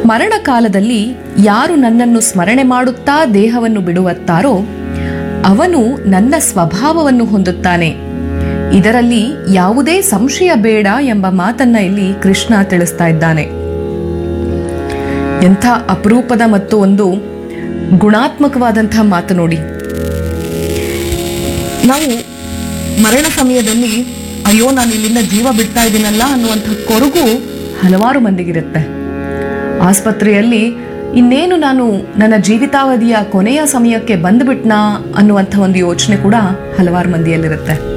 ಮರಣ ಕಾಲದಲ್ಲಿ ಯಾರು ನನ್ನನ್ನು ಸ್ಮರಣೆ ಮಾಡುತ್ತಾ ದೇಹವನ್ನು ಬಿಡುವತ್ತಾರೋ ಅವನು ನನ್ನ ಸ್ವಭಾವವನ್ನು ಹೊಂದುತ್ತಾನೆ ಇದರಲ್ಲಿ ಯಾವುದೇ ಸಂಶಯ ಬೇಡ ಎಂಬ ಮಾತನ್ನ ಇಲ್ಲಿ ಕೃಷ್ಣ ತಿಳಿಸ್ತಾ ಇದ್ದಾನೆ ಎಂಥ ಅಪರೂಪದ ಮತ್ತು ಒಂದು ಗುಣಾತ್ಮಕವಾದಂತಹ ಮಾತು ನೋಡಿ ನಾವು ಮರಣ ಸಮಯದಲ್ಲಿ ಅಯ್ಯೋ ನಾನು ಇಲ್ಲಿಂದ ಜೀವ ಬಿಡ್ತಾ ಇದ್ದೀನಲ್ಲ ಅನ್ನುವಂಥ ಕೊರಗು ಹಲವಾರು ಮಂದಿಗಿರುತ್ತೆ ಆಸ್ಪತ್ರೆಯಲ್ಲಿ ಇನ್ನೇನು ನಾನು ನನ್ನ ಜೀವಿತಾವಧಿಯ ಕೊನೆಯ ಸಮಯಕ್ಕೆ ಬಂದ್ಬಿಟ್ನಾ ಅನ್ನುವಂಥ ಒಂದು ಯೋಚನೆ ಕೂಡ ಹಲವಾರು ಮಂದಿಯಲ್ಲಿರುತ್ತೆ